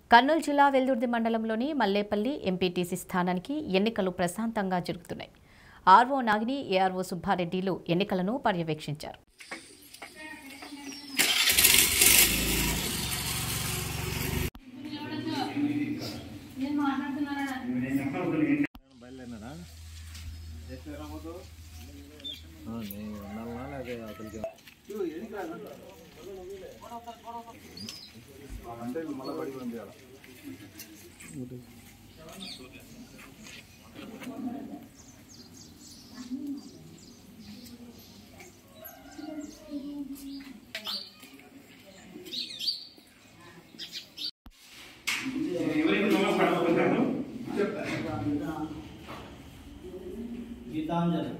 కర్నూలు జిల్లా వెల్దుర్తి మండలంలోని మల్లేపల్లి ఎంపీటీసీ స్థానానికి ఎన్నికలు ప్రశాంతంగా జరుగుతున్నాయి ఆర్ఓ నాగిని ఏఆర్ఓ సుబ్బారెడ్డిలు ఎన్నికలను పర్యవేక్షించారు బయలుదేరినాడా ఆ, నేను ఉండాలనా లేదా అతనికి అంటే మళ్ళీ బడి పంపించాలి ఎవరైతే నమాజ్ పడకపోతారో గీతాంజలి